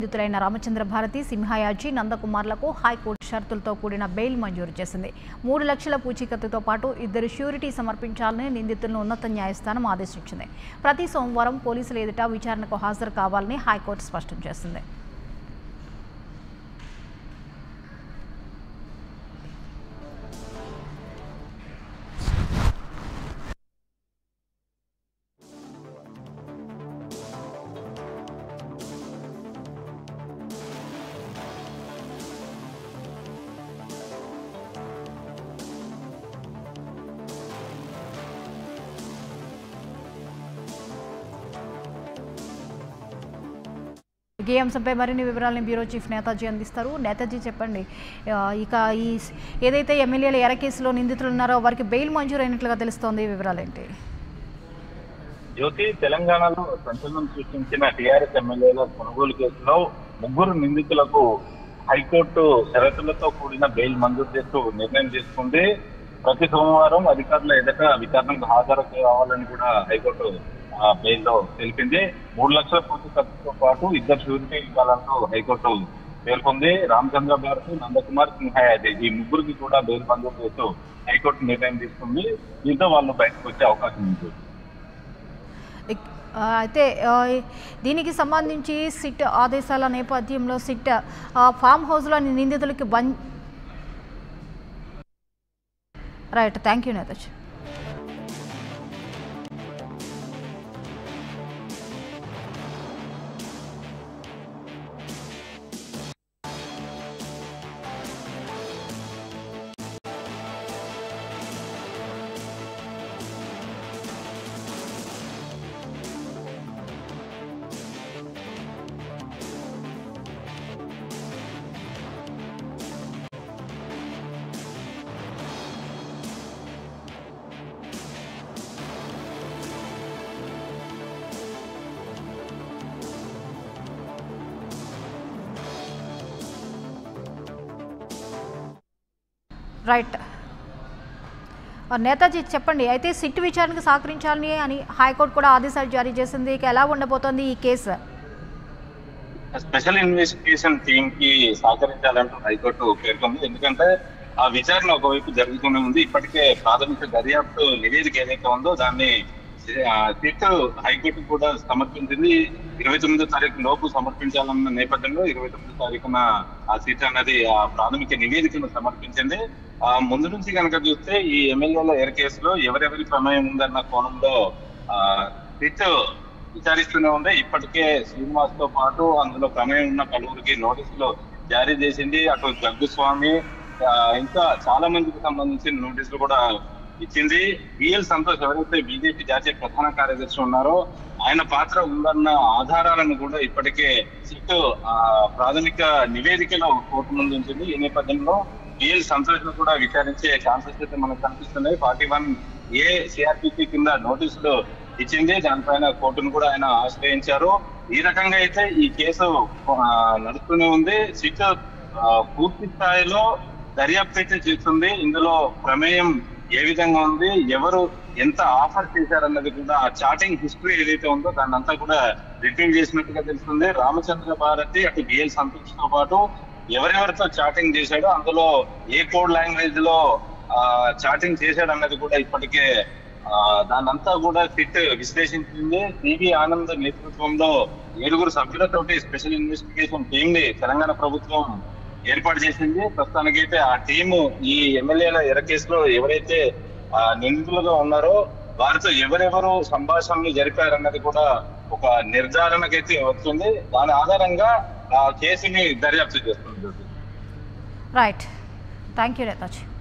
నిందితులైన రామచంద్ర భారతి సింహాయాజీ నందకుమార్లకు హైకోర్టు షరతులతో కూడిన బెయిల్ మంజూరు చేసింది మూడు లక్షల పూచీకత్తుతో పాటు ఇద్దరు ష్యూరిటీ సమర్పించాలని నిందితులను ఉన్నత న్యాయస్థానం ఆదేశించింది ప్రతి సోమవారం పోలీసుల ఎదుట విచారణకు హాజరు కావాలని హైకోర్టు స్పష్టం చేసింది ఈ అంశంపై మరిన్ని వివరాలను బ్యూరో చీఫ్ నేతాజీ అందిస్తారు నేతాజీ చెప్పండి ఆ, ఇక ఈ స్- ఏదైతే ఎమ్మెల్యేల ఎర కేసులో నిందితులు ఉన్నారో వారికి బెయిల్ మంజూరు అయినట్లుగా తెలుస్తోంది వివరాలు ఏంటి జ్యోతి తెలంగాణలో సంచలనం సృష్టించిన టీఆర్ఎస్ ఎమ్మెల్యేల కొనుగోలు కేసులో ముగ్గురు నిందితులకు హైకోర్టు షరతులతో కూడిన బెయిల్ మంజూరు చేస్తూ నిర్ణయం తీసుకుంది ప్రతి సోమవారం అధికారుల ఎదుట విచారణకు హాజరు కావాలని కూడా హైకోర్టు ఆ, బెయిల్లో తెలిపింది మూడు లక్షల పూర్తి ఖర్చుతో పాటు ఇద్దరు షూరిటీ ఇవ్వాలంటూ హైకోర్టు పేర్కొంది రామచంద్ర భారతి నందకుమార్ సింహాయాది ఈ ముగ్గురికి కూడా బెయిల్ మంజూరు చేస్తూ హైకోర్టు నిర్ణయం తీసుకుంది దీంతో వాళ్ళు బయటకు వచ్చే అవకాశం ఉంది ఇక్- ఆ, అయితే ఆ, ఈ- దీనికి సంబంధించి సిట్ ఆదేశాల నేపథ్యంలో సిట్ ఆ, ఫామ్ హౌస్లోని నిందితులకి బం right thank you Netaji right ఆ, నేతాజీ చెప్పండి అయితే సిట్ విచారణకు సహకరించాలని అని హైకోర్టు కూడా ఆదేశాలు జారీ చేసింది ఇక ఎలా ఉండబోతోంది ఈ కేసు స్పెషల్ ఇన్వెస్టిగేషన్ టీమ్ కి సహకరించాలంటూ హైకోర్టు పేర్కొంది ఎందుకంటే ఆ విచారణ ఒకవైపు జరుగుతూనే ఉంది ఇప్పటికే ప్రాథమిక దర్యాప్తు నివేదిక ఏదైతే ఉందో దాన్ని ఆ, సిట్ హైకోర్టు కూడా సమర్పించింది ఇరవై తొమ్మిదో తారీఖు లోపు సమర్పించాలన్న నేపథ్యంలో ఇరవై తొమ్మిదో తారీఖున ఆ సిట్ అన్నది ఆ ప్రాథమిక నివేదికను సమర్పించింది ఆ ముందు నుంచి కనుక చూస్తే ఈ ఎమ్మెల్యేల ఎర కేసులో ఎవరెవరి ప్రమేయం ఉందన్న కోణంలో ఆ సిట్ విచారిస్తూనే ఉంది ఇప్పటికే శ్రీనివాస్ తో పాటు అందులో ప్రమేయం ఉన్న పలువురికి నోటీసులు జారీ చేసింది అటు జగ్గుస్వామి ఆ, ఇంకా చాలా మందికి సంబంధించిన నోటీసులు కూడా ఇచ్చింది బిఎల్ సంతోష్ ఎవరైతే బీజేపీ జాతీయ ప్రధాన కార్యదర్శి ఉన్నారో ఆయన పాత్ర ఉందన్న ఆధారాలను కూడా ఇప్పటికే సిట్ ఆ, ప్రాథమిక నివేదికలో కోర్టు ముందు ఉంచింది ఈ నేపథ్యంలో బిఎల్ సంతోష్ ను కూడా విచారించే ఛాన్సెస్ అయితే మనకు కనిపిస్తున్నాయి ఫార్టీ వన్ ఏ సిఆర్పిసి కింద నోటీసులు ఇచ్చింది దానిపైన కోర్టును కూడా ఆయన ఆశ్రయించారు ఈ రకంగా అయితే ఈ కేసు ఆ, నడుస్తూనే ఉంది సిట్ ఆ, పూర్తి స్థాయిలో దర్యాప్తు అయితే చేస్తుంది ఇందులో ప్రమేయం ఏ విధంగా ఉంది ఎవరు ఎంత ఆఫర్ చేశారన్నది కూడా ఆ చాటింగ్ హిస్టరీ ఏదైతే ఉందో దాన్ని అంతా కూడా రిట్రీవ్ చేసినట్టుగా తెలుస్తుంది రామచంద్ర భారతి అటు బిఎల్ సంతోష్ తో పాటు ఎవరెవరితో చాటింగ్ చేశాడో అందులో ఏ కోడ్ లాంగ్వేజ్ లో చాటింగ్ చేశాడు అన్నది కూడా ఇప్పటికే ఆ, దాన్నంతా కూడా సిట్ విశ్లేషించింది సివి ఆనంద్ నేతృత్వంలో ఏడుగురు సభ్యులతోటి స్పెషల్ ఇన్వెస్టిగేషన్ టీమ్ ని తెలంగాణ ప్రభుత్వం ఏర్పాటు చేసింది ప్రస్తుతానికైతే ఆ టీము ఈ ఎమ్మెల్యేల ఎర కేసులో ఎవరైతే ఆ, నిందితులుగా ఉన్నారో వారితో ఎవరెవరు సంభాషణలు జరిపారన్నది కూడా ఒక నిర్ధారణకైతే వస్తుంది దాని ఆధారంగా ఆ కేసుని దర్యాప్తు చేస్తుంది రైట్ థ్యాంక్ యూ నేతాజీ